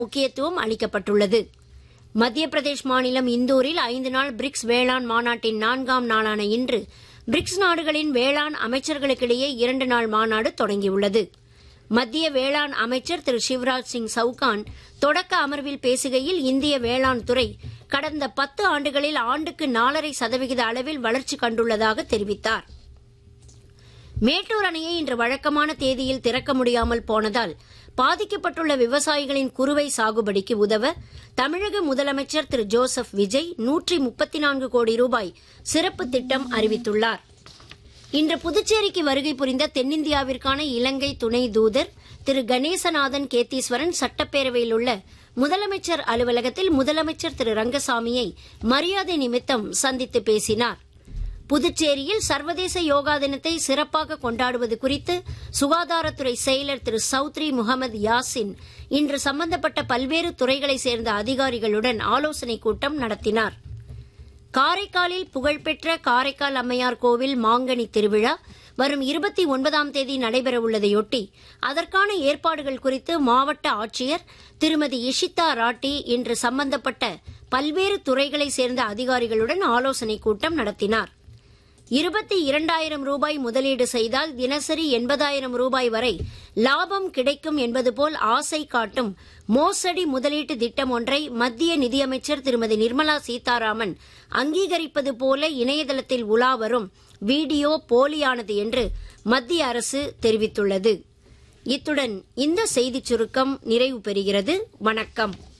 முக்கியத்துவம் அளிக்கப்பட்டுள்ளது மத்திய பிரதேஷ் மாநிலம் இந்தூரில் ஐந்து நாள் பிரிக்ஸ் வேளாண் மாநாட்டின் நான்காம் நாளான இன்று பிரிக்ஸ் நாடுகளின் வேளாண் அமைச்சர்களுக்கிடையே இரண்டு நாள் மாநாடு தொடங்கியுள்ளது மத்திய வேளாண் அமைச்சர் திரு சிவராஜ் சிங் சவுகான் தொடக்க அமர்வில் பேசுகையில் இந்திய வேளாண் துறை கடந்த பத்து ஆண்டுகளில் ஆண்டுக்கு நாலரை சதவிகித அளவில் வளர்ச்சி கண்டுள்ளதாக தெரிவித்தார் மேட்டூர் அணையை இன்று வழக்கமான தேதியில் திறக்க முடியாமல் போனதால் பாதிக்கப்பட்டுள்ள விவசாயிகளின் குறுவை சாகுபடிக்கு உதவ தமிழக முதலமைச்சர் திரு ஜோசப் விஜய் நூற்றி முப்பத்தி நான்கு கோடி ரூபாய் சிறப்பு திட்டம் அறிவித்துள்ளார் இன்று புதுச்சேரிக்கு வருகை புரிந்த தென்னிந்தியாவிற்கான இலங்கை துணை தூதர் திரு கணேசநாதன் கேத்தீஸ்வரன் சட்டப்பேரவையில் உள்ள முதலமைச்சர் அலுவலகத்தில் முதலமைச்சர் திரு ரங்கசாமியை மரியாதை நிமித்தம் சந்தித்து பேசினார் புதுச்சேரியில் சர்வதேச யோகா தினத்தை சிறப்பாக கொண்டாடுவது குறித்து சுகாதாரத்துறை செயலர் திரு சௌத்ரி முகமது யாசின் இன்று சம்பந்தப்பட்ட பல்வேறு துறைகளைச் சேர்ந்த அதிகாரிகளுடன் ஆலோசனைக் கூட்டம் நடத்தினார் காரைக்காலில் புகழ்பெற்ற காரைக்கால் அம்மையார் கோவில் மாங்கனி திருவிழா வரும் இருபத்தி ஒன்பதாம் தேதி நடைபெறவுள்ளதையொட்டி அதற்கான ஏற்பாடுகள் குறித்து மாவட்ட ஆட்சியர் திருமதி இஷிதா ராட்டி இன்று சம்பந்தப்பட்ட பல்வேறு துறைகளைச் சேர்ந்த அதிகாரிகளுடன் ஆலோசனைக் கூட்டம் நடத்தினார் இருபத்தி இரண்டாயிரம் ரூபாய் முதலீடு செய்தால் தினசரி எண்பதாயிரம் ரூபாய் வரை லாபம் கிடைக்கும் என்பது போல் ஆசை காட்டும் மோசடி முதலீட்டு திட்டம் ஒன்றை மத்திய நிதியமைச்சர் திருமதி நிர்மலா சீதாராமன் அங்கீகரிப்பது போல இணையதளத்தில் உலா வரும் வீடியோ போலியானது என்று மத்திய அரசு தெரிவித்துள்ளது இத்துடன் இந்த செய்திச் சுருக்கம் நிறைவு பெறுகிறது வணக்கம்